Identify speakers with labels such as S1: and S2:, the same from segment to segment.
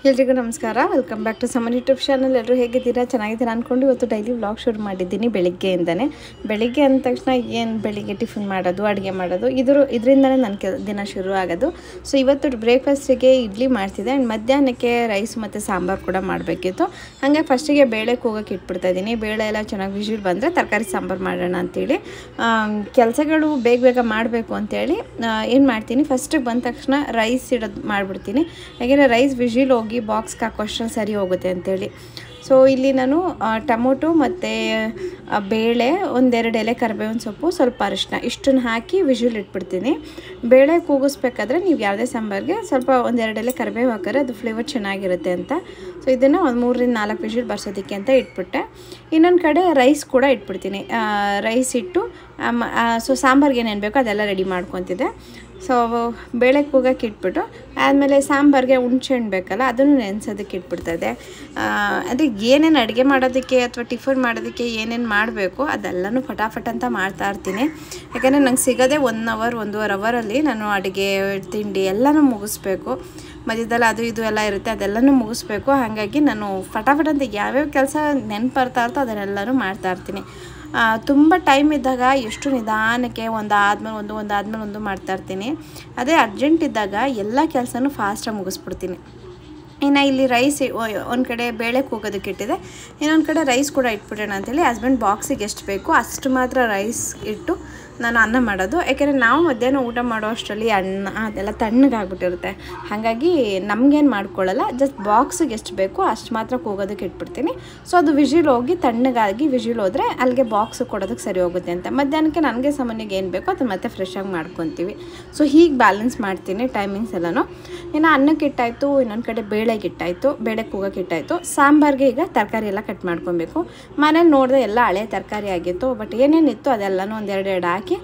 S1: ಎಲ್ರಿಗೂ ನಮಸ್ಕಾರ welcome back to ಸಮನ್ ಯೂಟ್ಯೂಬ್ ಚಾನಲ್ ಎಲ್ಲರೂ ಹೇಗಿದ್ದೀರಾ ಚೆನ್ನಾಗಿದ್ದೀರಾ ಅಂದ್ಕೊಂಡು ಇವತ್ತು ಡೈಲಿ ವ್ಲಾಗ್ ಶುರು ಮಾಡಿದ್ದೀನಿ ಬೆಳಿಗ್ಗೆಯಿಂದನೇ ಬೆಳಿಗ್ಗೆ ಅಂದ ತಕ್ಷಣ ಏನು ಬೆಳಿಗ್ಗೆ ಟಿಫಿನ್ ಮಾಡೋದು ಅಡುಗೆ ಮಾಡೋದು ಇದ್ರ ಇದರಿಂದನೇ ನನ್ನ ಕೆಲ ದಿನ ಶುರು ಆಗೋದು ಸೊ ಇವತ್ತು ಬ್ರೇಕ್ಫಾಸ್ಟಿಗೆ ಇಡ್ಲಿ ಮಾಡ್ತಿದ್ದೆ ಆ್ಯಂಡ್ ಮಧ್ಯಾಹ್ನಕ್ಕೆ ರೈಸ್ ಮತ್ತು ಸಾಂಬಾರು ಕೂಡ ಮಾಡಬೇಕಿತ್ತು ಹಾಗೆ ಫಸ್ಟಿಗೆ ಬೇಳೆ ಕೂಗಕ್ಕೆ ಇಟ್ಬಿಡ್ತಾ ಇದ್ದೀನಿ ಬೇಳೆ ಎಲ್ಲ ಚೆನ್ನಾಗಿ ವಿಜಿಲ್ ಬಂದರೆ ತರಕಾರಿ ಸಾಂಬಾರು ಮಾಡೋಣ ಅಂತೇಳಿ ಕೆಲಸಗಳು ಬೇಗ ಬೇಗ ಮಾಡಬೇಕು ಅಂತೇಳಿ ಏನು ಮಾಡ್ತೀನಿ ಫಸ್ಟಿಗೆ ಬಂದ ತಕ್ಷಣ ರೈಸ್ ಇಡೋದು ಮಾಡಿಬಿಡ್ತೀನಿ ಯಾಕೆಂದರೆ ರೈಸ್ ವಿಜಿಲ್ ಹೋಗಿ ಬಾಕ್ಸ್ಗೆ ಹಾಕೋಷ್ಟರಲ್ಲಿ ಸರಿ ಹೋಗುತ್ತೆ ಅಂತೇಳಿ ಸೊ ಇಲ್ಲಿ ನಾನು ಆ, ಟೊಮೊಟೊ ಮತ್ತು ಆ, ಬೇಳೆ ಒಂದೆರಡು ಎಲೆ ಕರಿಬೇವಿನ ಸೊಪ್ಪು ಸ್ವಲ್ಪ ಅರಿಶಿನ ಇಷ್ಟನ್ನು ಹಾಕಿ ವಿಜಿಲ್ ಇಟ್ಬಿಡ್ತೀನಿ ಬೇಳೆ ಕೂಗಿಸ್ಬೇಕಾದ್ರೆ ನೀವು ಯಾವುದೇ ಸಾಂಬಾರಿಗೆ ಸ್ವಲ್ಪ ಒಂದೆರಡು ಎಲೆ ಕರಿಬೇವು ಹಾಕಿದ್ರೆ ಅದು ಫ್ಲೇವರ್ ಚೆನ್ನಾಗಿರುತ್ತೆ ಅಂತ ಸೊ ಇದನ್ನು ಒಂದು ಮೂರರಿಂದ ನಾಲ್ಕು ವಿಜಿಲ್ ಬರ್ಸೋದಕ್ಕೆ ಅಂತ ಇಟ್ಬಿಟ್ಟೆ ಇನ್ನೊಂದು ಕಡೆ ರೈಸ್ ಕೂಡ ಇಟ್ಬಿಡ್ತೀನಿ ರೈಸ್ ಇಟ್ಟು ಸೊ ಸಾಂಬಾರ್ಗೆ ಏನೇನು ಬೇಕೋ ಅದೆಲ್ಲ ರೆಡಿ ಮಾಡ್ಕೊತಿದ್ದೆ ಸೊ ಬೇಳೆ ಕೂಗಕ್ಕೆ ಇಟ್ಬಿಟ್ಟು ಆದಮೇಲೆ ಸಾಂಬಾರಿಗೆ ಹುಣ್ಸೆಹಣ್ಣು ಬೇಕಲ್ಲ ಅದನ್ನು ನೆನೆಸೋದಕ್ಕೆ ಇಟ್ಬಿಡ್ತದೆ ಅಂದರೆ ಏನೇನು ಅಡುಗೆ ಮಾಡೋದಕ್ಕೆ ಅಥವಾ ಟಿಫನ್ ಮಾಡೋದಕ್ಕೆ ಏನೇನು ಮಾಡಬೇಕು ಅದೆಲ್ಲನೂ ಫಟಾಫಟ್ ಅಂತ ಮಾಡ್ತಾ ಇರ್ತೀನಿ ಯಾಕಂದರೆ ನಂಗೆ ಸಿಗೋದೇ ಒನ್ ಅವರ್ ಒಂದೂವರೆ ಅವರಲ್ಲಿ ನಾನು ಅಡುಗೆ ತಿಂಡಿ ಎಲ್ಲನೂ ಮುಗಿಸ್ಬೇಕು ಮಧ್ಯದಲ್ಲಿ ಅದು ಇದು ಎಲ್ಲ ಇರುತ್ತೆ ಅದೆಲ್ಲನೂ ಮುಗಿಸ್ಬೇಕು ಹಾಗಾಗಿ ನಾನು ಫಟಾಫಟ್ ಅಂತ ಯಾವ್ಯಾವ ಕೆಲಸ ನೆನಪು ಬರ್ತಾ ಇರ್ತೋ ಅದನ್ನೆಲ್ಲನೂ ಮಾಡ್ತಾ ಇರ್ತೀನಿ ತುಂಬ ಟೈಮ್ ಇದ್ದಾಗ ಎಷ್ಟು ನಿಧಾನಕ್ಕೆ ಒಂದು ಆದ್ಮೇಲೆ ಒಂದು ಒಂದು ಆದ್ಮೇಲೆ ಒಂದು ಮಾಡ್ತಾ ಇರ್ತೀನಿ ಅದೇ ಅರ್ಜೆಂಟ್ ಇದ್ದಾಗ ಎಲ್ಲ ಕೆಲಸನೂ ಫಾಸ್ಟಾಗಿ ಮುಗಿಸ್ಬಿಡ್ತೀನಿ ಇನ್ನು ಇಲ್ಲಿ ರೈಸ್ ಒಂದು ಕಡೆ ಬೇಳೆ ಕೂಗೋದಕ್ಕೆ ಇಟ್ಟಿದೆ ಇನ್ನೊಂದು ಕಡೆ ರೈಸ್ ಕೂಡ ಇಟ್ಬಿಡೋಣ ಅಂತೇಳಿ ಹಸ್ಬೆಂಡ್ ಬಾಕ್ಸಿಗೆ ಎಷ್ಟು ಬೇಕು ಅಷ್ಟು ಮಾತ್ರ ರೈಸ್ ಇಟ್ಟು ನಾನು ಅನ್ನ ಮಾಡೋದು ಯಾಕೆಂದರೆ ನಾವು ಮಧ್ಯಾಹ್ನ ಊಟ ಮಾಡೋ ಅಷ್ಟರಲ್ಲಿ ಅನ್ನ ಅದೆಲ್ಲ ತಣ್ಣಗಾಗ್ಬಿಟ್ಟಿರುತ್ತೆ ಹಾಗಾಗಿ ನಮಗೇನು ಮಾಡ್ಕೊಳ್ಳಲ್ಲ ಜಸ್ಟ್ ಬಾಕ್ಸಿಗೆ ಎಷ್ಟು ಬೇಕೋ ಅಷ್ಟು ಮಾತ್ರ ಕೂಗೋದಕ್ಕೆ ಇಟ್ಬಿಡ್ತೀನಿ ಸೊ ಅದು ವಿಜಿಲ್ ಹೋಗಿ ತಣ್ಣಗಾಗಿ ವಿಜಿಲ್ ಹೋದರೆ ಅಲ್ಲಿಗೆ ಬಾಕ್ಸ್ ಕೊಡೋದಕ್ಕೆ ಸರಿ ಹೋಗುತ್ತೆ ಅಂತ ಮಧ್ಯಾಹ್ನಕ್ಕೆ ನನಗೆ ಸಾಮಾನ್ಯಗೆ ಏನು ಬೇಕೋ ಅದನ್ನು ಮತ್ತೆ ಫ್ರೆಶ್ ಆಗಿ ಮಾಡ್ಕೊತೀವಿ ಸೊ ಹೀಗೆ ಬ್ಯಾಲೆನ್ಸ್ ಮಾಡ್ತೀನಿ ಟೈಮಿಂಗ್ಸ್ ಎಲ್ಲನೂ ಇನ್ನು ಅನ್ನಕ್ಕೆ ಇಟ್ಟಾಯಿತು ಇನ್ನೊಂದು ಕಡೆ ಬೇಳೆಗೆ ಇಟ್ಟಾಯಿತು ಬೇಳೆ ಕೂಗಕ್ಕೆ ಇಟ್ಟಾಯಿತು ಸಾಂಬಾರಿಗೆ ಈಗ ತರಕಾರಿ ಎಲ್ಲ ಕಟ್ ಮಾಡ್ಕೊಬೇಕು ಮನೇಲಿ ನೋಡಿದೆ ಎಲ್ಲ ಹಳೆ ತರಕಾರಿ ಆಗಿತ್ತು ಬಟ್ ಏನೇನಿತ್ತು ಅದೆಲ್ಲನೂ ಒಂದೆರಡು ಎರಡು ಹಾಕಿ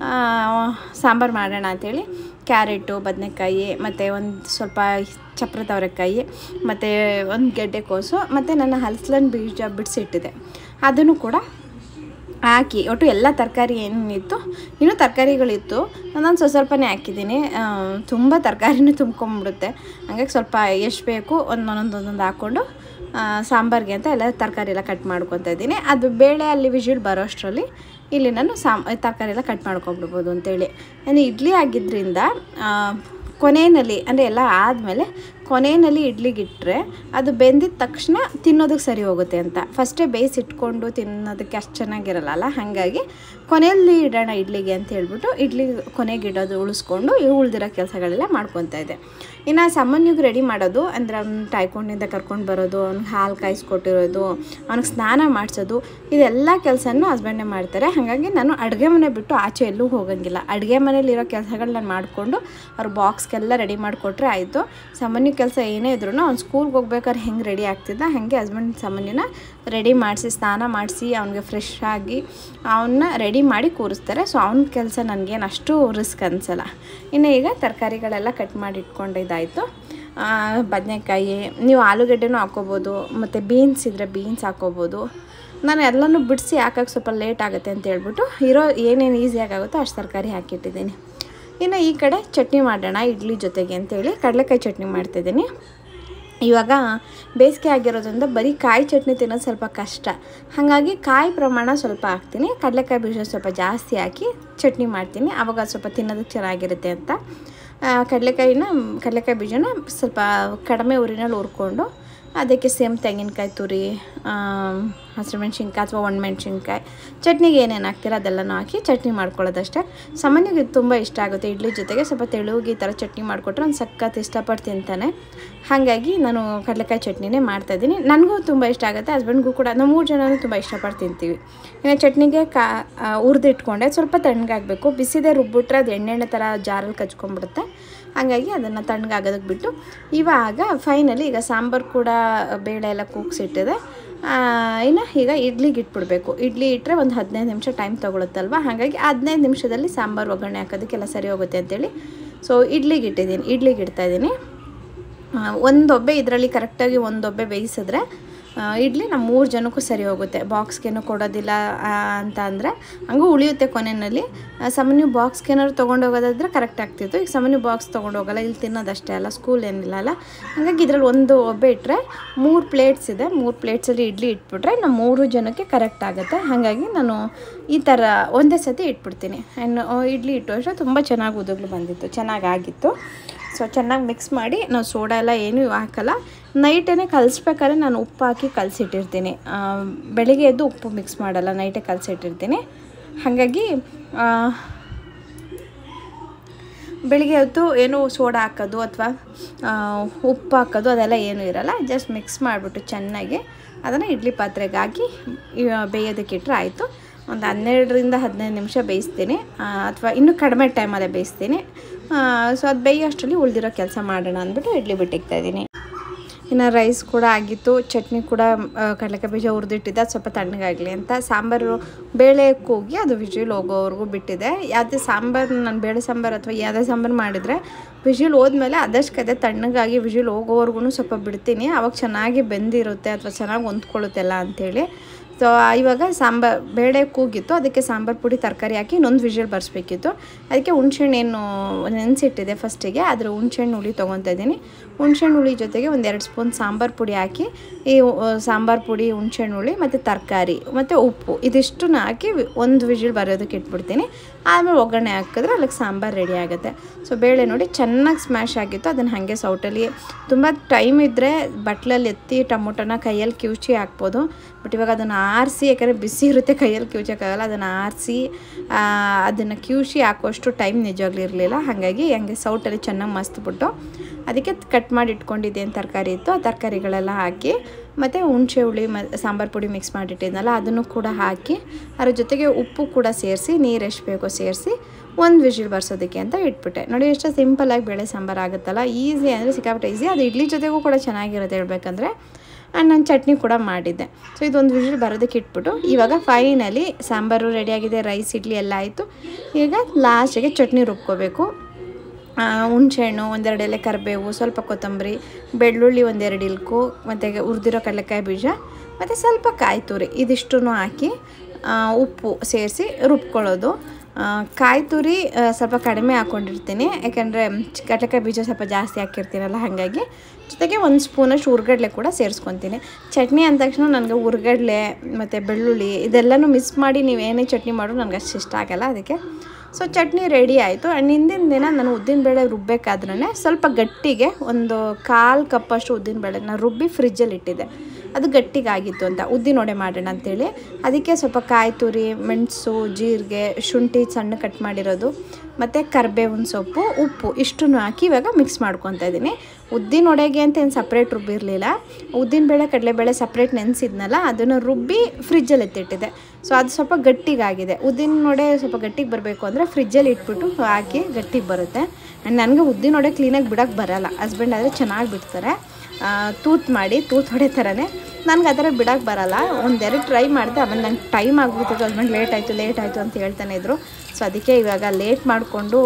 S1: ಸಾಂಬಾರು ಮಾಡೋಣ ಅಂಥೇಳಿ ಕ್ಯಾರೆಟು ಬದನೆಕಾಯಿ ಮತ್ತು ಒಂದು ಸ್ವಲ್ಪ ಚಪ್ರದ ಅವರೆಕಾಯಿ ಮತ್ತು ಒಂದು ಗೆಡ್ಡೆ ಕೋಸು ಮತ್ತು ನನ್ನ ಹಲಸಲನ್ ಬೀಜ ಬಿಡಿಸಿಟ್ಟಿದೆ ಅದನ್ನು ಕೂಡ ಹಾಕಿ ಒಟ್ಟು ಎಲ್ಲ ತರಕಾರಿ ಏನಿತ್ತು ಇನ್ನೂ ತರಕಾರಿಗಳಿತ್ತು ನಾನು ಸ್ವಲ್ಪ ಸ್ವಲ್ಪನೇ ಹಾಕಿದ್ದೀನಿ ತುಂಬ ತರಕಾರಿನೂ ತುಂಬ್ಕೊಂಬಿಡುತ್ತೆ ಹಂಗಾಗಿ ಸ್ವಲ್ಪ ಎಷ್ಟು ಬೇಕು ಒಂದು ಒಂದೊಂದು ಒಂದೊಂದು ಹಾಕ್ಕೊಂಡು ಸಾಂಬಾರಿಗೆ ಅಂತ ಎಲ್ಲ ತರಕಾರಿ ಎಲ್ಲ ಕಟ್ ಮಾಡ್ಕೊತಾ ಇದ್ದೀನಿ ಅದು ಬೇಳೆ ಅಲ್ಲಿ ವಿಜಿಲ್ ಬರೋ ಅಷ್ಟರಲ್ಲಿ ಇಲ್ಲಿ ನಾನು ಸಾಮ್ ತರಕಾರಿ ಎಲ್ಲ ಕಟ್ ಮಾಡ್ಕೊಬಿಡ್ಬೋದು ಅಂತೇಳಿ ಅಂದರೆ ಇಡ್ಲಿ ಆಗಿದ್ದರಿಂದ ಕೊನೆಯಲ್ಲಿ ಅಂದರೆ ಎಲ್ಲ ಆದಮೇಲೆ ಕೊನೆಯಲ್ಲಿ ಇಡ್ಲಿಗೆ ಇಟ್ಟರೆ ಅದು ಬೆಂದಿದ ತಕ್ಷಣ ತಿನ್ನೋದಕ್ಕೆ ಸರಿ ಹೋಗುತ್ತೆ ಅಂತ ಫಸ್ಟೇ ಬೇಯಿಸಿಟ್ಕೊಂಡು ತಿನ್ನೋದಕ್ಕೆ ಅಷ್ಟು ಚೆನ್ನಾಗಿರಲ್ಲ ಅಲ್ಲ ಹಾಗಾಗಿ ಕೊನೆಯಲ್ಲಿ ಇಡೋಣ ಇಡ್ಲಿಗೆ ಅಂತ ಹೇಳ್ಬಿಟ್ಟು ಇಡ್ಲಿ ಕೊನೆಗೆ ಇಡೋದು ಉಳಿಸ್ಕೊಂಡು ಇವು ಉಳ್ದಿರೋ ಕೆಲಸಗಳೆಲ್ಲ ಮಾಡ್ಕೊತಾ ಇದ್ದೆ ಇನ್ನು ಸಾಮಾನ್ಯವಾಗಿ ರೆಡಿ ಮಾಡೋದು ಅಂದರೆ ಅವ್ನು ಟೈಕೊಂಡಿಂದ ಕರ್ಕೊಂಡು ಬರೋದು ಅವ್ನಿಗೆ ಹಾಲು ಕಾಯಿಸ್ಕೊಟ್ಟಿರೋದು ಅವ್ನಿಗೆ ಸ್ನಾನ ಮಾಡಿಸೋದು ಇದೆಲ್ಲ ಕೆಲಸನೂ ಹಸ್ಬೆಂಡೇ ಮಾಡ್ತಾರೆ ಹಾಗಾಗಿ ನಾನು ಅಡುಗೆ ಮನೆ ಬಿಟ್ಟು ಆಚೆ ಎಲ್ಲೂ ಹೋಗೋಂಗಿಲ್ಲ ಅಡುಗೆ ಮನೇಲಿರೋ ಕೆಲಸಗಳು ನಾನು ಮಾಡಿಕೊಂಡು ಅವ್ರ ಬಾಕ್ಸ್ಗೆಲ್ಲ ರೆಡಿ ಮಾಡಿಕೊಟ್ರೆ ಆಯಿತು ಸಾಮಾನ್ಯ ಕೆಲಸ ಏನೇ ಇದ್ರೂ ಅವ್ನು ಸ್ಕೂಲ್ಗೆ ಹೋಗ್ಬೇಕಾದ್ರೆ ಹೆಂಗೆ ರೆಡಿ ಆಗ್ತಿದ್ದ ಹಾಗೆ ಹಸ್ಬೆಂಡ್ ಸಾಮಾನ್ಯನ ರೆಡಿ ಮಾಡಿಸಿ ಸ್ನಾನ ಮಾಡಿಸಿ ಅವ್ನಿಗೆ ಫ್ರೆಶ್ ಆಗಿ ಅವನ್ನ ರೆಡಿ ಮಾಡಿ ಕೂರಿಸ್ತಾರೆ ಸೊ ಅವ್ನ ಕೆಲಸ ನನಗೇನು ಅಷ್ಟು ರಿಸ್ಕ್ ಅನಿಸಲ್ಲ ಇನ್ನು ಈಗ ತರಕಾರಿಗಳೆಲ್ಲ ಕಟ್ ಮಾಡಿ ಇಟ್ಕೊಂಡಿದ್ದಾಯಿತು ಬದನೆಕಾಯಿ ನೀವು ಆಲೂಗಡ್ಡೆನೂ ಹಾಕ್ಕೋಬೋದು ಮತ್ತು ಬೀನ್ಸ್ ಇದ್ದರೆ ಬೀನ್ಸ್ ಹಾಕ್ಕೋಬೋದು ನಾನು ಎಲ್ಲನೂ ಬಿಡಿಸಿ ಹಾಕೋಕ್ಕೆ ಸ್ವಲ್ಪ ಲೇಟ್ ಆಗುತ್ತೆ ಅಂತ ಹೇಳ್ಬಿಟ್ಟು ಇರೋ ಏನೇನು ಈಸಿಯಾಗಿ ಆಗುತ್ತೋ ಅಷ್ಟು ತರಕಾರಿ ಹಾಕಿಟ್ಟಿದ್ದೀನಿ ಇನ್ನು ಈ ಕಡೆ ಚಟ್ನಿ ಮಾಡೋಣ ಇಡ್ಲಿ ಜೊತೆಗೆ ಅಂತೇಳಿ ಕಡಲೆಕಾಯಿ ಚಟ್ನಿ ಮಾಡ್ತಿದ್ದೀನಿ ಇವಾಗ ಬೇಸಿಗೆ ಆಗಿರೋದ್ರಿಂದ ಬರೀ ಕಾಯಿ ಚಟ್ನಿ ತಿನ್ನೋದು ಸ್ವಲ್ಪ ಕಷ್ಟ ಹಾಗಾಗಿ ಕಾಯಿ ಪ್ರಮಾಣ ಸ್ವಲ್ಪ ಹಾಕ್ತೀನಿ ಕಡಲೆಕಾಯಿ ಬೀಜ ಸ್ವಲ್ಪ ಜಾಸ್ತಿ ಹಾಕಿ ಚಟ್ನಿ ಮಾಡ್ತೀನಿ ಆವಾಗ ಸ್ವಲ್ಪ ತಿನ್ನೋದಕ್ಕೆ ಚೆನ್ನಾಗಿರುತ್ತೆ ಅಂತ ಕಡಲೆಕಾಯಿನ ಕಡಲೆಕಾಯಿ ಬೀಜನ ಸ್ವಲ್ಪ ಕಡಿಮೆ ಉರಿನಲ್ಲಿ ಹುರ್ಕೊಂಡು ಅದಕ್ಕೆ ಸೇಮ್ ತೆಂಗಿನಕಾಯಿ ತುರಿ ಹಸಿರು ಮೆಣಸಿನ್ಕಾಯಿ ಅಥವಾ ಒಣಮೆಣ್ಸಿನ್ಕಾಯಿ ಚಟ್ನಿಗೆ ಏನೇನು ಹಾಕ್ತೀರ ಅದೆಲ್ಲನೂ ಹಾಕಿ ಚಟ್ನಿ ಮಾಡ್ಕೊಳ್ಳೋದಷ್ಟೇ ಸಾಮಾನ್ಯವಾಗಿ ಇದು ತುಂಬ ಇಷ್ಟ ಆಗುತ್ತೆ ಇಡ್ಲಿ ಜೊತೆಗೆ ಸ್ವಲ್ಪ ತೆಳುಗೆ ಈ ಥರ ಚಟ್ನಿ ಮಾಡಿಕೊಟ್ರೆ ಒಂದು ಸಖತ್ ಇಷ್ಟಪಟ್ಟು ತಿಂತಾನೆ ಹಾಗಾಗಿ ನಾನು ಕಡಲೆಕಾಯಿ ಚಟ್ನಿನೇ ಮಾಡ್ತಾಯಿದ್ದೀನಿ ನನಗೂ ತುಂಬ ಇಷ್ಟ ಆಗುತ್ತೆ ಹಸ್ಬೆಂಡ್ಗೂ ಕೂಡ ನಾವು ಮೂರು ಜನನೂ ತುಂಬ ಇಷ್ಟಪಟ್ಟು ತಿಂತೀವಿ ಇನ್ನು ಚಟ್ನಿಗೆ ಕಾ ಹುರಿದಿಟ್ಕೊಂಡೆ ಸ್ವಲ್ಪ ತಣ್ಣಗಾಗಬೇಕು ಬಿಸಿದೆ ರುಬ್ಬಿಟ್ರೆ ಅದು ಎಣ್ಣೆಣ್ಣೆ ಥರ ಜಾರಲ್ಲಿ ಕಚ್ಕೊಂಡ್ಬಿಡುತ್ತೆ ಹಾಗಾಗಿ ಅದನ್ನು ತಣ್ಣಗಾಗೋದಕ್ಕೆ ಬಿಟ್ಟು ಇವಾಗ ಫೈನಲಿ ಈಗ ಸಾಂಬಾರು ಕೂಡ ಬೇಳೆ ಎಲ್ಲ ಕೂಗ್ಸಿಟ್ಟಿದೆ ಇನ್ನು ಈಗ ಇಡ್ಲಿಗೆ ಇಟ್ಬಿಡ್ಬೇಕು ಇಡ್ಲಿ ಇಟ್ಟರೆ ಒಂದು ಹದಿನೈದು ನಿಮಿಷ ಟೈಮ್ ತೊಗೊಳುತ್ತಲ್ವ ಹಾಗಾಗಿ ಹದಿನೈದು ನಿಮಿಷದಲ್ಲಿ ಸಾಂಬಾರು ಒಗ್ಗರಣೆ ಹಾಕೋದಕ್ಕೆಲ್ಲ ಸರಿ ಹೋಗುತ್ತೆ ಅಂತೇಳಿ ಸೊ ಇಡ್ಲಿಗೆ ಇಟ್ಟಿದ್ದೀನಿ ಇಡ್ಲಿಗೆ ಇಡ್ತಾಯಿದ್ದೀನಿ ಒಂದೊಬ್ಬೆ ಇದರಲ್ಲಿ ಕರೆಕ್ಟಾಗಿ ಒಂದೊಬ್ಬೆ ಬೇಯಿಸಿದ್ರೆ ಆ, ಇಡ್ಲಿ ನಮ್ಮ ಮೂರು ಜನಕ್ಕೂ ಸರಿ ಹೋಗುತ್ತೆ ಬಾಕ್ಸ್ಗೇನು ಕೊಡೋದಿಲ್ಲ ಆ, ಅಂತ ಅಂದರೆ ಹಂಗೂ ಉಳಿಯುತ್ತೆ ಕೊನೆಯಲ್ಲಿ ಆ, ಸಾಮಾನ್ಯ ಬಾಕ್ಸ್ಗೆ ಏನಾದ್ರು ತೊಗೊಂಡು ಹೋಗೋದಾದ್ರೆ ಕರೆಕ್ಟ್ ಆಗ್ತಿತ್ತು ಈಗ ಸಾಮಾನ್ಯ ಬಾಕ್ಸ್ ತೊಗೊಂಡು ಹೋಗಲ್ಲ ಇಲ್ಲಿ ತಿನ್ನೋದಷ್ಟೇ ಅಲ್ಲ ಸ್ಕೂಲ್ ಏನಿಲ್ಲ ಅಲ್ಲ ಹಾಗಾಗಿ ಇದ್ರಲ್ಲಿ ಒಂದು ಒಬ್ಬೆ ಇಟ್ಟರೆ ಮೂರು ಪ್ಲೇಟ್ಸ್ ಇದೆ ಮೂರು ಪ್ಲೇಟ್ಸಲ್ಲಿ ಇಡ್ಲಿ ಇಟ್ಬಿಟ್ರೆ ನಮ್ಮ ಮೂರು ಜನಕ್ಕೆ ಕರೆಕ್ಟ್ ಆಗುತ್ತೆ ಹಾಗಾಗಿ ನಾನು ಈ ಥರ ಒಂದೇ ಸತಿ ಇಟ್ಬಿಡ್ತೀನಿ ಆ್ಯಂಡ್ ಇಡ್ಲಿ ಇಟ್ಟು ಅಷ್ಟೇ ತುಂಬ ಚೆನ್ನಾಗಿ ಉದುಗ್ಲು ಬಂದಿತ್ತು ಚೆನ್ನಾಗಾಗಿತ್ತು ಸೊ ಚೆನ್ನಾಗಿ ಮಿಕ್ಸ್ ಮಾಡಿ ನಾವು ಸೋಡಾ ಎಲ್ಲ ಏನೂ ಹಾಕಲ್ಲ ನೈಟೇ ಕಲಿಸ್ಬೇಕಾದ್ರೆ ನಾನು ಉಪ್ಪು ಹಾಕಿ ಕಲಸಿಟ್ಟಿರ್ತೀನಿ ಬೆಳಿಗ್ಗೆ ಎದ್ದು ಉಪ್ಪು ಮಿಕ್ಸ್ ಮಾಡಲ್ಲ ನೈಟೇ ಕಲಸಿಟ್ಟಿರ್ತೀನಿ ಹಾಗಾಗಿ ಆ, ಬೆಳಿಗ್ಗೆ ಹೊತ್ತು ಏನು ಸೋಡಾ ಹಾಕೋದು ಅಥವಾ ಉಪ್ಪು ಹಾಕೋದು ಅದೆಲ್ಲ ಏನೂ ಇರಲ್ಲ ಜಸ್ಟ್ ಮಿಕ್ಸ್ ಮಾಡಿಬಿಟ್ಟು ಚೆನ್ನಾಗಿ ಅದನ್ನು ಇಡ್ಲಿ ಪಾತ್ರೆಗೆ ಹಾಕಿ ಇವ- ಬೇಯೋದಕ್ಕೆ ಇಟ್ಟರೆ ಆಯಿತು ಒಂದು ಹನ್ನೆರಡರಿಂದ ಹದಿನೈದು ನಿಮಿಷ ಬೇಯಿಸ್ತೀನಿ ಅಥವಾ ಇನ್ನೂ ಕಡಿಮೆ ಟೈಮಲ್ಲೇ ಬೇಯಿಸ್ತೀನಿ ಸೊ ಅದು ಬೇಯೋಷ್ಟರಲ್ಲಿ ಉಳಿದಿರೋ ಕೆಲಸ ಮಾಡೋಣ ಅಂದ್ಬಿಟ್ಟು ಇಡ್ಲಿ ಬಿಟ್ಟಿಕ್ತಾ ಇದ್ದೀನಿ ಇನ್ನು ರೈಸ್ ಕೂಡ ಆಗಿತ್ತು ಚಟ್ನಿ ಕೂಡ ಆ, ಕಡಲೆಕಾಯಿ ಬೀಜ ಹುರಿದಿಟ್ಟಿದ್ದೆ ಅದು ಸ್ವಲ್ಪ ತಣ್ಣಗಾಗಲಿ ಅಂತ ಸಾಂಬಾರು ಬೇಳೆ ಕೂಗಿ ಅದು ವಿಜಿಲ್ ಹೋಗೋವರೆಗೂ ಬಿಟ್ಟಿದೆ ಯಾವುದೇ ಸಾಂಬಾರು ನಾನು ಬೇಳೆ ಸಾಂಬಾರು ಅಥವಾ ಯಾವುದೇ ಸಾಂಬಾರು ಮಾಡಿದರೆ ವಿಜಿಲ್ ಹೋದ್ಮೇಲೆ ಆದಷ್ಟು ಕದೆ ತಣ್ಣಗಾಗಿ ವಿಜಿಲ್ ಹೋಗೋವರೆಗೂ ಸ್ವಲ್ಪ ಬಿಡ್ತೀನಿ ಅವಾಗ ಚೆನ್ನಾಗಿ ಬೆಂದಿರುತ್ತೆ ಅಥವಾ ಚೆನ್ನಾಗಿ ಹೊಂದ್ಕೊಳ್ಳುತ್ತೆಲ್ಲ ಅಂಥೇಳಿ ಸೊ ಇವಾಗ ಸಾಂಬಾರು ಬೇಳೆ ಕೂಗಿತ್ತು ಅದಕ್ಕೆ ಸಾಂಬಾರು ಪುಡಿ ತರಕಾರಿ ಹಾಕಿ ಇನ್ನೊಂದು ವಿಷಲ್ ಬರ್ಸ್ಬೇಕಿತ್ತು ಅದಕ್ಕೆ ಹುಣ್ಸೆಹಣ್ಣು ಏನು ನೆನೆಸಿಟ್ಟಿದೆ ಫಸ್ಟಿಗೆ ಅದರ ಹುಣ್ಸೆಹಣ್ಣು ಹುಳಿ ತೊಗೊತಾ ಇದ್ದೀನಿ ಹುಣ್ಸೆಹಣ್ಣು ಹುಳಿ ಜೊತೆಗೆ ಒಂದು ಎರಡು ಸ್ಪೂನ್ ಸಾಂಬಾರು ಪುಡಿ ಹಾಕಿ ಈ ಸಾಂಬಾರು ಪುಡಿ ಹುಣ್ಸೆಹಣ್ಣು ಹುಳಿ ಮತ್ತು ತರಕಾರಿ ಮತ್ತು ಉಪ್ಪು ಇದಿಷ್ಟನ್ನ ಹಾಕಿ ವಿ- ಒಂದು ವಿಜಿಲ್ ಬರೋದಕ್ಕೆ ಇಟ್ಬಿಡ್ತೀನಿ ಆಮೇಲೆ ಒಗ್ಗರಣೆ ಹಾಕಿದ್ರೆ ಅಲ್ಲಿಗೆ ಸಾಂಬಾರು ರೆಡಿ ಆಗುತ್ತೆ ಸೊ ಬೇಳೆ ನೋಡಿ ಚೆನ್ನಾಗಿ ಸ್ಮ್ಯಾಶ್ ಆಗಿತ್ತು ಅದನ್ನು ಹಾಗೆ ಸೌಟಲ್ಲಿ ತುಂಬ ಟೈಮ್ ಇದ್ದರೆ ಬಟ್ಲಲ್ಲಿ ಎತ್ತಿ ಟೊಮೊಟೊನ ಕೈಯಲ್ಲಿ ಕಿವುಚಿ ಹಾಕ್ಬೋದು ಬಟ್ ಇವಾಗ ಅದನ್ನು ಆರಿಸಿ ಯಾಕಂದರೆ ಬಿಸಿ ಇರುತ್ತೆ ಕೈಯಲ್ಲಿ ಕಿವುಚಕ್ಕಾಗಲ್ಲ ಅದನ್ನು ಆರಿಸಿ ಅದನ್ನು ಕಿವುಚಿ ಹಾಕುವಷ್ಟು ಟೈಮ್ ನಿಜವಾಗ್ಲೂ ಇರಲಿಲ್ಲ ಹಾಗಾಗಿ ಹಂಗೆ ಸೌಟಲ್ಲಿ ಚೆನ್ನಾಗಿ ಮಸ್ತ್ಬಿಟ್ಟು ಅದಕ್ಕೆ ಕಟ್ ಮಾಡಿ ಇಟ್ಕೊಂಡಿದ್ದೇನು ತರಕಾರಿ ಇತ್ತು ಆ ತರಕಾರಿಗಳೆಲ್ಲ ಹಾಕಿ ಮತ್ತು ಹುಣಸೆ ಹುಳಿ ಮ ಸಾಂಬಾರು ಪುಡಿ ಮಿಕ್ಸ್ ಮಾಡಿಟ್ಟಿದ್ನಲ್ಲ ಅದನ್ನು ಕೂಡ ಹಾಕಿ ಅದ್ರ ಜೊತೆಗೆ ಉಪ್ಪು ಕೂಡ ಸೇರಿಸಿ ನೀರು ಎಷ್ಟು ಬೇಕೋ ಸೇರಿಸಿ ಒಂದು ವಿಜಿಲ್ ಬರ್ಸೋದಕ್ಕೆ ಅಂತ ಇಟ್ಬಿಟ್ಟೆ ನೋಡಿ ಎಷ್ಟು ಸಿಂಪಲ್ಲಾಗಿ ಬೇಳೆ ಸಾಂಬಾರು ಆಗುತ್ತಲ್ಲ ಈಸಿ ಅಂದರೆ ಸಿಕ್ಕಾಪಟ್ಟೆ ಈಸಿ ಅದು ಇಡ್ಲಿ ಜೊತೆಗೂ ಕೂಡ ಚೆನ್ನಾಗಿರುತ್ತೆ ಹೇಳ್ಬೇಕಂದ್ರೆ ಆ್ಯಂಡ್ ನಾನು ಚಟ್ನಿ ಕೂಡ ಮಾಡಿದ್ದೆ ಸೊ ಇದೊಂದು ವಿಜಿಲ್ ಬರೋದಕ್ಕೆ ಇಟ್ಬಿಟ್ಟು ಇವಾಗ ಫೈನಲಿ ಸಾಂಬಾರು ರೆಡಿಯಾಗಿದೆ ರೈಸ್ ಇಡ್ಲಿ ಎಲ್ಲ ಆಯಿತು ಈಗ ಲಾಸ್ಟಿಗೆ ಚಟ್ನಿ ರುಬ್ಕೋಬೇಕು ಆ, ಹುಣ್ಸೆಹಣ್ಣು ಒಂದೆರಡು ಎಲೆ ಕರಿಬೇವು ಸ್ವಲ್ಪ ಕೊತ್ತಂಬರಿ ಬೆಳ್ಳುಳ್ಳಿ ಒಂದೆರಡು ಇಲ್ಕು ಮತ್ತು ಹುರಿದಿರೋ ಕಡಲೆಕಾಯಿ ಬೀಜ ಮತ್ತು ಸ್ವಲ್ಪ ಕಾಯಿ ತುರಿ ಇದಿಷ್ಟೂ ಹಾಕಿ ಆ, ಉಪ್ಪು ಸೇರಿಸಿ ರುಬ್ಕೊಳ್ಳೋದು ಆ, ಕಾಯಿ ತುರಿ ಆ, ಸ್ವಲ್ಪ ಕಡಿಮೆ ಹಾಕ್ಕೊಂಡಿರ್ತೀನಿ ಯಾಕೆಂದರೆ ಕಡಲೆಕಾಯಿ ಬೀಜ ಸ್ವಲ್ಪ ಜಾಸ್ತಿ ಹಾಕಿರ್ತೀನಲ್ಲ ಹಾಗಾಗಿ ಜೊತೆಗೆ ಒಂದು ಸ್ಪೂನಷ್ಟು ಹುರ್ಗಡ್ಲೆ ಕೂಡ ಸೇರಿಸ್ಕೊತೀನಿ ಚಟ್ನಿ ಅಂದ ತಕ್ಷಣ ನನಗೆ ಹುರ್ಗಡ್ಲೆ ಮತ್ತು ಬೆಳ್ಳುಳ್ಳಿ ಇದೆಲ್ಲನೂ ಮಿಸ್ ಮಾಡಿ ನೀವೇನೇ ಚಟ್ನಿ ಮಾಡೋ ನನಗೆ ಅಷ್ಟು ಇಷ್ಟ ಆಗಲ್ಲ ಅದಕ್ಕೆ ಸೊ ಚಟ್ನಿ ರೆಡಿ ಆಯಿತು ಆ್ಯಂಡ್ ಹಿಂದಿನ ದಿನ ನಾನು ಉದ್ದಿನಬೇಳೆ ರುಬ್ಬೇಕಾದ್ರೇ ಸ್ವಲ್ಪ ಗಟ್ಟಿಗೆ ಒಂದು ಕಾಲು ಕಪ್ಪಷ್ಟು ಉದ್ದಿನಬೇಳೆನ ರುಬ್ಬಿ ಫ್ರಿಜ್ಜಲ್ಲಿ ಇಟ್ಟಿದ್ದೆ ಅದು ಗಟ್ಟಿಗಾಗಿತ್ತು ಅಂತ ಉದ್ದಿನ ವಡೆ ಮಾಡೋಣ ಅಂತೇಳಿ ಅದಕ್ಕೆ ಸ್ವಲ್ಪ ಕಾಯಿ ತುರಿ ಮೆಣಸು ಜೀರಿಗೆ ಶುಂಠಿ ಸಣ್ಣ ಕಟ್ ಮಾಡಿರೋದು ಮತ್ತು ಕರ್ಬೇವಿನ ಸೊಪ್ಪು ಉಪ್ಪು ಇಷ್ಟನ್ನು ಹಾಕಿ ಇವಾಗ ಮಿಕ್ಸ್ ಮಾಡ್ಕೊತಾ ಇದ್ದೀನಿ ಉದ್ದಿನ ವಡೆಗೆ ಅಂತ ಏನು ಸಪ್ರೇಟ್ ರುಬ್ಬಿರಲಿಲ್ಲ ಉದ್ದಿನಬೇಳೆ ಕಡಲೆಬೇಳೆ ಸಪ್ರೇಟ್ ನೆನೆಸಿದ್ನಲ್ಲ ಅದನ್ನು ರುಬ್ಬಿ ಫ್ರಿಜ್ಜಲ್ಲಿ ಎತ್ತಿಟ್ಟಿದ್ದೆ ಸೊ ಅದು ಸ್ವಲ್ಪ ಗಟ್ಟಿಗಾಗಿದೆ ಉದ್ದಿನ ವಡೆ ಸ್ವಲ್ಪ ಗಟ್ಟಿಗೆ ಬರಬೇಕು ಅಂದರೆ ಫ್ರಿಜ್ಜಲ್ಲಿ ಇಟ್ಬಿಟ್ಟು ಹಾಕಿ ಗಟ್ಟಿಗೆ ಬರುತ್ತೆ ಆ್ಯಂಡ್ ನನಗೆ ಉದ್ದಿನ ವಡೆ ಕ್ಲೀನಾಗಿ ಬಿಡೋಕ್ಕೆ ಬರಲ್ಲ ಹಸ್ಬೆಂಡ್ ಆದರೆ ಚೆನ್ನಾಗಿ ಬಿಡ್ತಾರೆ ಆ, ತೂತ್ ಮಾಡಿ ತೂತ್ ಹೊಡೆ ಥರನೇ ನನಗೆ ಆ ಥರ ಬಿಡೋಕ್ಕೆ ಬರಲ್ಲ ಒಂದೆರಡು ಟ್ರೈ ಮಾಡಿದೆ ಆಮೇಲೆ ನಂಗೆ ಟೈಮ್ ಆಗ್ಬಿಡ್ತಿತ್ತು ಹಸ್ಬೆಂಡ್ ಲೇಟ್ ಆಯಿತು ಲೇಟ್ ಆಯಿತು ಅಂತ ಹೇಳ್ತಾನೆ ಇದ್ರು ಸೊ ಅದಕ್ಕೆ ಇವಾಗ ಲೇಟ್ ಮಾಡಿಕೊಂಡು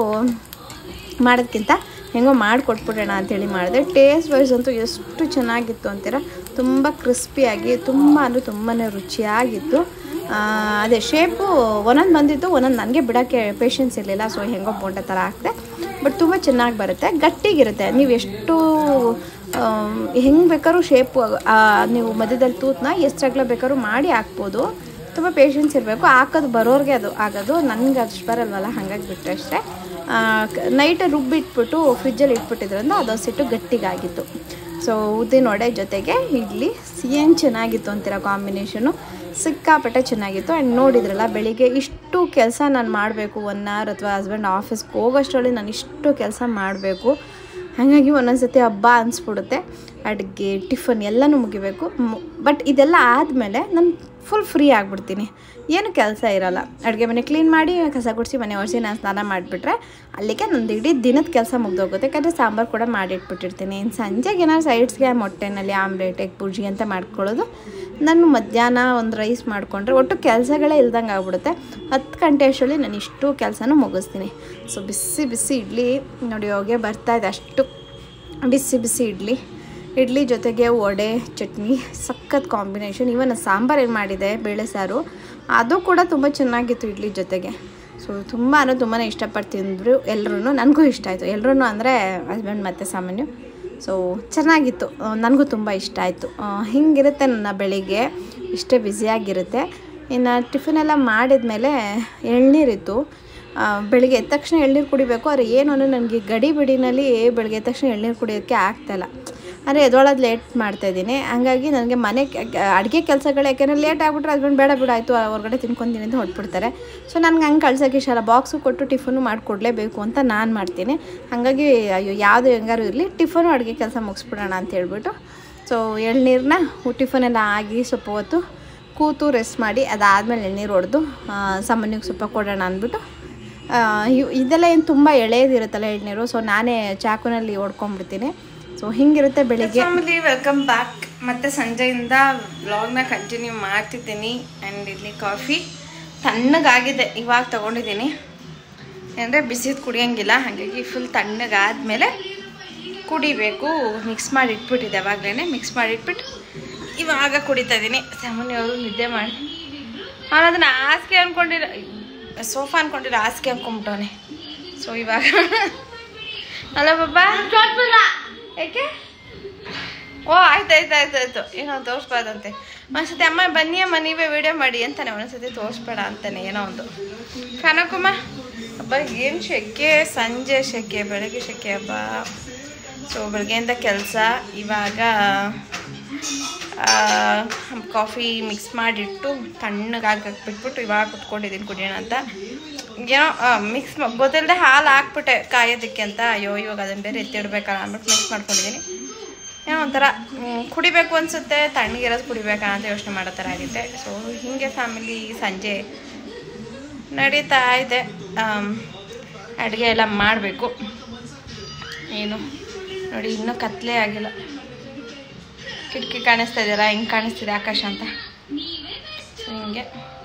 S1: ಮಾಡೋದಕ್ಕಿಂತ ಹೆಂಗೋ ಮಾಡಿಕೊಟ್ಬಿಡೋಣ ಅಂತೇಳಿ ಮಾಡಿದೆ ಟೇಸ್ಟ್ ವೈಸ್ ಅಂತೂ ಎಷ್ಟು ಚೆನ್ನಾಗಿತ್ತು ಅಂತೀರ ತುಂಬ ಕ್ರಿಸ್ಪಿಯಾಗಿ ತುಂಬ ಅಂದರೆ ತುಂಬಾ ರುಚಿಯಾಗಿತ್ತು ಆ, ಅದೇ ಶೇಪು ಒಂದೊಂದು ಬಂದಿತ್ತು ಒಂದೊಂದು ನನಗೆ ಬಿಡೋಕ್ಕೆ ಪೇಷನ್ಸ್ ಇರಲಿಲ್ಲ ಸೊ ಹೆಂಗೋ ಬೋಂಡ ಥರ ಹಾಕ್ದೆ ಬಟ್ ತುಂಬ ಚೆನ್ನಾಗಿ ಬರುತ್ತೆ ಗಟ್ಟಿಗಿರುತ್ತೆ ನೀವು ಎಷ್ಟು ಹೆಂಗೆ ಬೇಕಾದ್ರೂ ಶೇಪು ನೀವು ಮಧ್ಯದಲ್ಲಿ ತೂತನ್ನ ಎಷ್ಟು ಅಗಲ ಬೇಕಾದ್ರೂ ಮಾಡಿ ಹಾಕ್ಬೋದು ತುಂಬ ಪೇಷನ್ಸ್ ಇರಬೇಕು ಹಾಕೋದು ಬರೋರಿಗೆ ಅದು ಆಗೋದು ನನಗೆ ಅಷ್ಟು ಬರಲ್ವಲ್ಲ ಹಾಗಾಗಿ ಬಿಟ್ಟರೆ ಅಷ್ಟೇ ನೈಟ್ ರುಬ್ಬಿಟ್ಬಿಟ್ಟು ಫ್ರಿಜ್ಜಲ್ಲಿ ಇಟ್ಬಿಟ್ಟಿದ್ರಿಂದ ಅದೊಂದು ಸಿಟ್ಟು ಗಟ್ಟಿಗಾಗಿತ್ತು ಸೊ ಉದ್ದಿನ ವಡೆ ಜೊತೆಗೆ ಇಡ್ಲಿ ಏನು ಚೆನ್ನಾಗಿತ್ತು ಅಂತೀರ ಕಾಂಬಿನೇಷನು ಸಿಕ್ಕಾಪಟ್ಟೆ ಚೆನ್ನಾಗಿತ್ತು ಆ್ಯಂಡ್ ನೋಡಿದ್ರಲ್ಲ ಬೆಳಿಗ್ಗೆ ಇಷ್ಟು ಕೆಲಸ ನಾನು ಮಾಡಬೇಕು ಒನ್ ಅವರ್ ಅಥವಾ ಹಸ್ಬೆಂಡ್ ಆಫೀಸ್ಗೆ ಹೋಗೋಷ್ಟರಲ್ಲಿ ನಾನು ಇಷ್ಟು ಕೆಲಸ ಮಾಡಬೇಕು ಹಾಗಾಗಿ ಒಂದೊಂದು ಸತಿ ಹಬ್ಬ ಅನಿಸ್ಬಿಡುತ್ತೆ ಅಡುಗೆ ಟಿಫನ್ ಎಲ್ಲನೂ ಮುಗಿಬೇಕು ಬಟ್ ಇದೆಲ್ಲ ಆದಮೇಲೆ ನಾನು ಫುಲ್ ಫ್ರೀ ಆಗಿಬಿಡ್ತೀನಿ ಏನು ಕೆಲಸ ಇರಲ್ಲ ಅಡುಗೆ ಮನೆ ಕ್ಲೀನ್ ಮಾಡಿ ಕಸ ಗುಡಿಸಿ ಮನೆ ಒರೆಸಿ ನಾನು ಸ್ನಾನ ಮಾಡಿಬಿಟ್ರೆ ಅಲ್ಲಿಗೆ ನಂದು ಇಡೀ ದಿನದ ಕೆಲಸ ಮುಗ್ದೋಗುತ್ತೆ ಯಾಕಂದರೆ ಸಾಂಬಾರು ಕೂಡ ಮಾಡಿಟ್ಬಿಟ್ಟಿರ್ತೀನಿ ಇನ್ನು ಸಂಜೆಗೆ ಏನಾದ್ರು ಸೈಡ್ಸ್ಗೆ ಮೊಟ್ಟೆನಲ್ಲಿ ಆಮ್ಲೆಟ್ ಎಗ್ ಬುರ್ಜಿ ಅಂತ ಮಾಡ್ಕೊಳ್ಳೋದು ನಾನು ಮಧ್ಯಾಹ್ನ ಒಂದು ರೈಸ್ ಮಾಡಿಕೊಂಡ್ರೆ ಒಟ್ಟು ಕೆಲಸಗಳೇ ಇಲ್ದಂಗೆ ಆಗ್ಬಿಡುತ್ತೆ ಹತ್ತು ಗಂಟೆ ಅಷ್ಟರಲ್ಲಿ ನಾನು ಇಷ್ಟು ಕೆಲಸನೂ ಮುಗಿಸ್ತೀನಿ ಸೊ ಬಿಸಿ ಬಿಸಿ ಇಡ್ಲಿ ನೋಡಿ ಹೋಗಿ ಬರ್ತಾಯಿದೆ ಅಷ್ಟು ಬಿಸಿ ಬಿಸಿ ಇಡ್ಲಿ ಇಡ್ಲಿ ಜೊತೆಗೆ ವಡೆ ಚಟ್ನಿ ಸಖತ್ ಕಾಂಬಿನೇಷನ್ ಇವನ್ ಸಾಂಬಾರು ಏನು ಮಾಡಿದೆ ಬೇಳೆ ಸಾರು ಅದು ಕೂಡ ತುಂಬ ಚೆನ್ನಾಗಿತ್ತು ಇಡ್ಲಿ ಜೊತೆಗೆ ಸೊ ತುಂಬ ಅಂದರೆ ತುಂಬಾ ಇಷ್ಟಪಟ್ಟು ತಿಂದರು ಎಲ್ಲರೂ ನನಗೂ ಇಷ್ಟ ಆಯಿತು ಎಲ್ಲರೂ ಅಂದರೆ ಹಸ್ಬೆಂಡ್ ಮತ್ತು ಸಾಮಾನ್ಯ ಸೊ ಚೆನ್ನಾಗಿತ್ತು ನನಗೂ ತುಂಬ ಇಷ್ಟ ಆಯಿತು ಹಿಂಗಿರುತ್ತೆ ನನ್ನ ಬೆಳಿಗ್ಗೆ ಇಷ್ಟೇ ಬ್ಯುಸಿಯಾಗಿರುತ್ತೆ ಇನ್ನು ಟಿಫಿನ್ ಎಲ್ಲ ಮಾಡಿದ್ಮೇಲೆ ಎಳ್ನೀರಿತ್ತು ಆ, ಬೆಳಿಗ್ಗೆ ಎದ್ದ ತಕ್ಷಣ ಎಳ್ನೀರು ಕುಡಿಬೇಕು ಆದರೆ ಏನು ಅಂದರೆ ನನಗೆ ಗಡಿ ಬಿಡಿನಲ್ಲಿ ಬೆಳಿಗ್ಗೆ ಎದ್ದ ತಕ್ಷಣ ಎಳ್ನೀರು ಕುಡಿಯೋಕ್ಕೆ ಆಗ್ತಾಯಿಲ್ಲ ಅಂದರೆ ಎದೊಳದು ಲೇಟ್ ಮಾಡ್ತಾಯಿದ್ದೀನಿ ಹಂಗಾಗಿ ನನಗೆ ಮನೆ ಅಡುಗೆ ಕೆಲಸಗಳು ಯಾಕೆಂದರೆ ಲೇಟ್ ಆಗಿಬಿಟ್ರೆ ಹಸ್ಬೆಂಡ್ ಬೇಡ ಬಿಡು ಆಯಿತು ಹೊರಗಡೆ ತಿನ್ಕೊಂತೀನಿ ಅಂತ ಹೊಟ್ಬಿಡ್ತಾರೆ ಸೊ ನನಗೆ ಹಂಗೆ ಕಳ್ಸೋಕ್ಕೆ ಇಷ್ಟ ಇಲ್ಲ ಬಾಕ್ಸು ಕೊಟ್ಟು ಟಿಫನು ಮಾಡಿಕೊಡ್ಲೇಬೇಕು ಅಂತ ನಾನು ಮಾಡ್ತೀನಿ ಹಾಗಾಗಿ ಅಯ್ಯೋ ಯಾವುದು ಹೆಂಗಾರು ಇರಲಿ ಟಿಫನು ಅಡುಗೆ ಕೆಲಸ ಮುಗಿಸ್ಬಿಡೋಣ ಅಂತ ಹೇಳ್ಬಿಟ್ಟು ಸೊ ಎಳ್ನೀರನ್ನ ಟಿಫನ್ ಎಲ್ಲ ಆಗಿ ಸ್ವಲ್ಪ ಹೊತ್ತು ಕೂತು ರೆಸ್ಟ್ ಮಾಡಿ ಅದಾದಮೇಲೆ ಎಳ್ನೀರು ಹೊಡೆದು ಸಾಮಾನ್ಯಕ್ಕೆ ಸ್ವಲ್ಪ ಕೊಡೋಣ ಅಂದ್ಬಿಟ್ಟು ಆ, ಇವ್- ಇದೆಲ್ಲ ಏನು ತುಂಬ ಎಳೆಯದಿರುತ್ತಲ್ಲ ಎಳ್ನೀರು ಸೊ ನಾನೇ ಚಾಕುನಲ್ಲಿ ಹೊಡ್ಕೊಂಡ್ಬಿಡ್ತೀನಿ ಸೊ ಹಿಂಗಿರುತ್ತೆ ಬೆಳಿಗ್ಗೆ ಫ್ಯಾಮಿಲಿ ವೆಲ್ಕಮ್ ಬ್ಯಾಕ್ ಮತ್ತೆ ಸಂಜೆಯಿಂದ ವ್ಲಾಗ್ನ ಕಂಟಿನ್ಯೂ ಮಾಡ್ತಿದ್ದೀನಿ ಆ್ಯಂಡ್ ಇಲ್ಲಿ ಕಾಫಿ ತಣ್ಣಗಾಗಿದೆ ಇವಾಗ ತೊಗೊಂಡಿದ್ದೀನಿ ಅಂದರೆ ಬಿಸಿದು ಕುಡಿಯೋಂಗಿಲ್ಲ ಹಾಗಾಗಿ ಫುಲ್ ತಣ್ಣಗಾದ್ಮೇಲೆ ಕುಡಿಬೇಕು ಮಿಕ್ಸ್ ಮಾಡಿ ಇಟ್ಬಿಟ್ಟಿದ್ದೆ ಅವಾಗಲೇ ಮಿಕ್ಸ್ ಮಾಡಿ ಇಟ್ಬಿಟ್ಟು ಇವಾಗ ಕುಡಿತಾ ಇದ್ದೀನಿ ಸಾಮಾನ್ಯ ಅವರು ನಿದ್ದೆ ಮಾಡಿ ಅವನು ಅದನ್ನು ಹಾಸಿಗೆ ಅಂದ್ಕೊಂಡಿರ ಸೋಫಾ ಅಂದ್ಕೊಂಡಿಲ್ಲ ಹಾಸಿಗೆ ಅಂದ್ಕೊಂಬಿಟ್ಟವನೆ ಸೊ ಇವಾಗ ಅಲ್ಲ ಬಾಬಾ ಯಾಕೆ ಓ ಆಯ್ತು ಆಯ್ತು ಆಯ್ತು ಆಯ್ತು ಏನೋ ತೋರಿಸ್ಬಾರ್ದಂತೆ ಒಂದ್ಸತಿ ಅಮ್ಮ ಬನ್ನಿ ಅಮ್ಮ ನೀವೇ ವಿಡಿಯೋ ಮಾಡಿ ಅಂತಾನೆ ಒಂದ್ಸತಿ ತೋರಿಸ್ಬೇಡ ಅಂತಾನೆ ಏನೋ ಒಂದು ಕನಕುಮ್ಮ ಹಬ್ಬ ಏನು ಶೆಕೆ ಸಂಜೆ ಶೆಕೆ ಬೆಳಗ್ಗೆ ಶೆಕೆ ಹಬ್ಬ ಸೊ ಬೆಳಗ್ಗೆಯಿಂದ ಕೆಲಸ ಇವಾಗ ಕಾಫಿ ಮಿಕ್ಸ್ ಮಾಡಿಟ್ಟು ತಣ್ಣಗಾಗಿ ಬಿಟ್ಬಿಟ್ಟು ಇವಾಗ ಕುತ್ಕೊಂಡಿದ್ದೀನಿ ಕುಡಿಯೋಣ ಅಂತ ಏನೋ ಮಿಕ್ಸ್ ಗೊತ್ತಿಲ್ಲದೆ ಹಾಲು ಹಾಕ್ಬಿಟ್ಟೆ ಕಾಯೋದಕ್ಕೆ ಅಂತ ಅಯ್ಯೋ ಇವಾಗ ಅದನ್ನು ಬೇರೆ ಎತ್ತಿಡ್ಬೇಕಲ್ಲ ಅಂದ್ಬಿಟ್ಟು ಮಿಕ್ಸ್ ಮಾಡ್ಕೊಂಡಿದ್ದೀನಿ ಏನೋ ಒಂಥರ ಮ್, ಕುಡಿಬೇಕು ಅನಿಸುತ್ತೆ ತಣ್ಣಗಿರೋದು ಕುಡಿಬೇಕಾ ಅಂತ ಯೋಚನೆ ಮಾಡೋ ಥರ ಆಗಿದೆ ಸೊ ಹೀಗೆ ಫ್ಯಾಮಿಲಿ ಸಂಜೆ ನಡೀತಾ ಇದೆ ಅಡುಗೆ ಎಲ್ಲ ಮಾಡಬೇಕು ಏನು ನೋಡಿ ಇನ್ನೂ ಕತ್ಲೆ ಆಗಿಲ್ಲ ಕಿಟಕಿ ಕಾಣಿಸ್ತಾ ಇದೆಯಲ್ಲ ಹಿಂಗೆ ಕಾಣಿಸ್ತಿದೆ ಆಕಾಶ ಅಂತ ಸೊ ಹಿಂಗೆ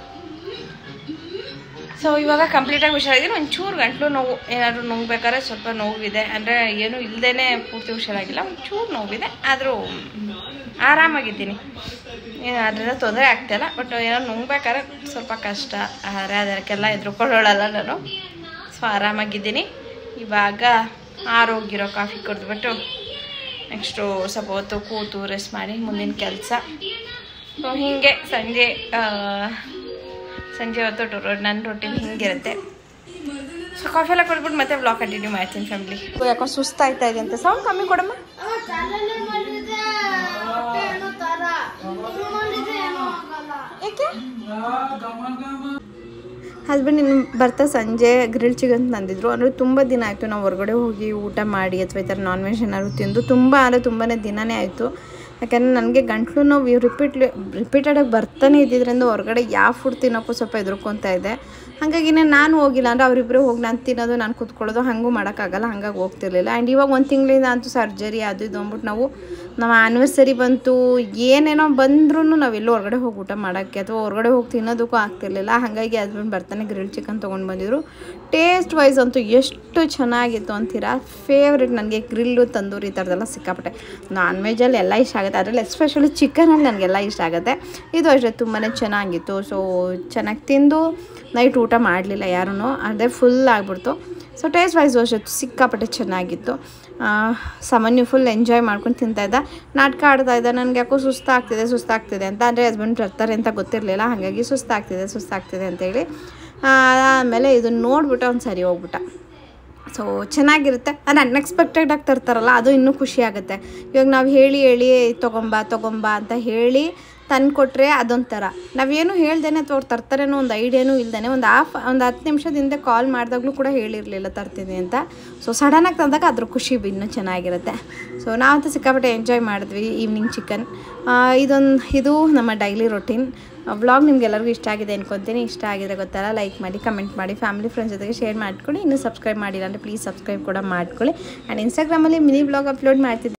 S1: ಸೊ ಇವಾಗ ಕಂಪ್ಲೀಟಾಗಿ ಹುಷಾರಾಗಿದ್ದೀನಿ ಒಂಚೂರು ಗಂಟ್ಲು ನೋವು ಏನಾದರೂ ನುಂಗ್ಬೇಕಾದ್ರೆ ಸ್ವಲ್ಪ ನೋವಿದೆ ಅಂದರೆ ಏನು ಇಲ್ಲದೇ ಪೂರ್ತಿ ಹುಷಾರಾಗಿಲ್ಲ ಒಂಚೂರು ನೋವಿದೆ ಆದರೂ ಆರಾಮಾಗಿದ್ದೀನಿ ಏನು ಅದರಿಂದ ತೊಂದರೆ ಆಗ್ತಾಯಿಲ್ಲ ಬಟ್ ಏನೋ ನುಂಗ್ಬೇಕಾದ್ರೆ ಸ್ವಲ್ಪ ಕಷ್ಟ ಆದರೆ ಅದಕ್ಕೆಲ್ಲ ಎದುರುಕೊಳ್ಳೋಳಲ್ಲ ನಾನು ಸೊ ಆರಾಮಾಗಿದ್ದೀನಿ ಇವಾಗ ಆರೋಗಿರೋ ಕಾಫಿ ಕುಡಿದ್ಬಿಟ್ಟು ನೆಕ್ಸ್ಟು ಸ್ವಲ್ಪ ಹೊತ್ತು ಕೂತು ರೆಸ್ಟ್ ಮಾಡಿ ಮುಂದಿನ ಕೆಲಸ ಸೊ ಹೀಗೆ ಸಂಜೆ ಆ, ಸಂಜೆ ಹೊತ್ತು ರೋ ನನ್ನ ರೊಟೀನ್ ಹಿಂಗಿರುತ್ತೆ ಸೊ ಕಾಫಿ ಎಲ್ಲ ಕೊಡ್ಬಿಟ್ಟು ಮತ್ತೆ ಬ್ಲಾಗ್ ಕಂಟಿನ್ಯೂ ಮಾಡ್ತೀನಿ ಫ್ಯಾಮಿಲಿ ಯಾಕೋ ಸುಸ್ತಾಯ್ತಾ ಇದೆ ಅಂತ ಸೌಂಡ್ ಕಮ್ಮಿ ಕೊಡಮ್ಮ ಯಾಕೆ ಹಸ್ಬೆಂಡ್ ಇನ್ನು ಬರ್ತಾ ಸಂಜೆ ಗ್ರಿಲ್ ಚಿಕನ್ ತಂದಿದ್ರು ಅಂದರೆ ತುಂಬ ದಿನ ಆಯಿತು ನಾವು ಹೊರಗಡೆ ಹೋಗಿ ಊಟ ಮಾಡಿ ಅಥವಾ ಈ ಥರ ನಾನ್ ವೆಜ್ ಏನಾದ್ರು ತಿಂದು ತುಂಬ ಅಂದರೆ ತುಂಬಾ ದಿನನೇ ಆಯಿತು ಯಾಕಂದರೆ ನನಗೆ ಗಂಟ್ಲು ನೋವು ರಿಪೀಟ್ ರಿಪೀಟೆಡಾಗಿ ಬರ್ತಾನೆ ಇದ್ದಿದ್ದರಿಂದ ಹೊರಗಡೆ ಯಾವ ಫುಡ್ ತಿನ್ನೋಕ್ಕೂ ಸ್ವಲ್ಪ ಹೆದರ್ಕೊತಾ ಇದೆ ಹಾಗಾಗಿನೇ ನಾನು ಹೋಗಿಲ್ಲ ಅಂದರೆ ಅವರಿಬ್ಬರು ಹೋಗಿ ನಾನು ತಿನ್ನೋದು ನಾನು ಕೂತ್ಕೊಳ್ಳೋದು ಹಾಗೂ ಮಾಡೋಕ್ಕಾಗಲ್ಲ ಹಾಗಾಗಿ ಹೋಗ್ತಿರ್ಲಿಲ್ಲ ಆ್ಯಂಡ್ ಇವಾಗ ಒಂದು ತಿಂಗಳಿಂದ ಅಂತೂ ಸರ್ಜರಿ ಅದು ಇದು ಅಂದ್ಬಿಟ್ಟು ನಾವು ನಮ್ಮ ಆ್ಯನಿವರ್ಸರಿ ಬಂತು ಏನೇನೋ ಬಂದ್ರೂ ನಾವೆಲ್ಲೂ ಹೊರಗಡೆ ಹೋಗಿ ಊಟ ಮಾಡೋಕ್ಕೆ ಅಥವಾ ಹೊರಗಡೆ ಹೋಗಿ ತಿನ್ನೋದಕ್ಕೂ ಆಗ್ತಿರ್ಲಿಲ್ಲ ಹಾಗಾಗಿ ಹಸ್ಬೆಂಡ್ ಬರ್ತಾನೆ ಗ್ರಿಲ್ ಚಿಕನ್ ತೊಗೊಂಡು ಬಂದಿದ್ರು ಟೇಸ್ಟ್ ವೈಸ್ ಅಂತೂ ಎಷ್ಟು ಚೆನ್ನಾಗಿತ್ತು ಅಂತೀರಾ ಫೇವ್ರೆಟ್ ನನಗೆ ಗ್ರಿಲ್ಲು ತಂದೂರಿ ಈ ಥರದ್ದೆಲ್ಲ ಸಿಕ್ಕಾಪಟ್ಟೆ ನಾನ್ ವೆಜ್ಜಲ್ಲಿ ಎಲ್ಲ ಇಷ್ಟ ಆಗುತ್ತೆ ಅದರಲ್ಲಿ ಎಸ್ಪೆಷಲಿ ಚಿಕನಲ್ಲಿ ನನಗೆಲ್ಲ ಇಷ್ಟ ಆಗುತ್ತೆ ಇದು ಅಷ್ಟೇ ತುಂಬಾ ಚೆನ್ನಾಗಿತ್ತು ಸೊ ಚೆನ್ನಾಗಿ ತಿಂದು ನೈಟ್ ಊಟ ಮಾಡಲಿಲ್ಲ ಯಾರೂ ಅದೇ ಫುಲ್ ಆಗಿಬಿಡ್ತು ಸೊ ಟೇಸ್ಟ್ ವೈಸ್ ಅಷ್ಟೇ ಸಿಕ್ಕಾಪಟ್ಟೆ ಚೆನ್ನಾಗಿತ್ತು ಆ, ಸಾಮಾನ್ಯ ಫುಲ್ ಎಂಜಾಯ್ ಮಾಡ್ಕೊಂಡು ತಿಂತಾ ಇದ್ದ ನಾಟಕ ಆಡ್ತಾ ಇದ್ದ ನನಗೆ ಯಾಕೋ ಸುಸ್ತಾಗ್ತಿದೆ ಸುಸ್ತಾಗ್ತಿದೆ ಅಂತ ಅಂದರೆ ಹಸ್ಬೆಂಡ್ ಬರ್ತಾರೆ ಅಂತ ಗೊತ್ತಿರಲಿಲ್ಲ ಹಾಗಾಗಿ ಸುಸ್ತಾಗ್ತಿದೆ ಸುಸ್ತಾಗ್ತಿದೆ ಅಂತೇಳಿ ಆಮೇಲೆ ಇದನ್ನು ನೋಡ್ಬಿಟ್ಟು ಅವ್ನು ಸರಿ ಹೋಗ್ಬಿಟ್ಟ ಸೊ ಚೆನ್ನಾಗಿರುತ್ತೆ ಅದು ಅನ್ಎಕ್ಸ್ಪೆಕ್ಟೆಡಾಗಿ ತರ್ತಾರಲ್ಲ ಅದು ಇನ್ನೂ ಖುಷಿ ಆಗುತ್ತೆ ಇವಾಗ ನಾವು ಹೇಳಿ ಹೇಳಿ ತೊಗೊಂಬ ತೊಗೊಂಬ ಅಂತ ಹೇಳಿ ತಂದು ಕೊಟ್ಟರೆ ಅದೊಂಥರ ನಾವೇನು ಹೇಳ್ದೇನೆ ಅಥವಾ ಅವ್ರು ತರ್ತಾರೇನೋ ಒಂದು ಐಡಿಯಾನೂ ಇಲ್ದೇ ಒಂದು ಹಾಫ್ ಒಂದು ಹತ್ತು ನಿಮಿಷದ ಹಿಂದೆ ಕಾಲ್ ಮಾಡಿದಾಗಲೂ ಕೂಡ ಹೇಳಿರಲಿಲ್ಲ ತರ್ತೀನಿ ಅಂತ ಸೊ ಸಡನ್ನಾಗಿ ತಂದಾಗ ಅದ್ರ ಖುಷಿ ಇನ್ನೂ ಚೆನ್ನಾಗಿರುತ್ತೆ ಸೊ ನಾವಂತೂ ಸಿಕ್ಕಾಪಟ್ಟೆ ಎಂಜಾಯ್ ಮಾಡಿದ್ವಿ ಈವ್ನಿಂಗ್ ಚಿಕನ್ ಇದೊಂದು ಇದು ನಮ್ಮ ಡೈಲಿ ರೊಟೀನ್ ವ್ಲಾಗ್ ನಿಮ್ಗೆಲ್ಲರಿಗೂ ಇಷ್ಟ ಆಗಿದೆ ಅನ್ಕೊತೀನಿ ಇಷ್ಟ ಆಗಿದ್ರೆ ಗೊತ್ತಲ್ಲ ಲೈಕ್ ಮಾಡಿ ಕಮೆಂಟ್ ಮಾಡಿ ಫ್ಯಾಮಿಲಿ ಫ್ರೆಂಡ್ಸ್ ಜೊತೆಗೆ ಶೇರ್ ಮಾಡ್ಕೊಳ್ಳಿ ಇನ್ನೂ ಸಬ್ಸ್ಕ್ರೈಬ್ ಮಾಡಿಲ್ಲ ಅಂದರೆ ಪ್ಲೀಸ್ ಸಬ್ಸ್ಕ್ರೈಬ್ ಕೂಡ ಮಾಡ್ಕೊಳ್ಳಿ ಆ್ಯಂಡ್ ಇನ್ಸ್ಟಾಗ್ರಾಮಲ್ಲಿ ಮಿನಿ ಬ್ಲಾಗ್ ಅಪ್ಲೋಡ್ ಮಾಡ್ತಿದ್ದೆ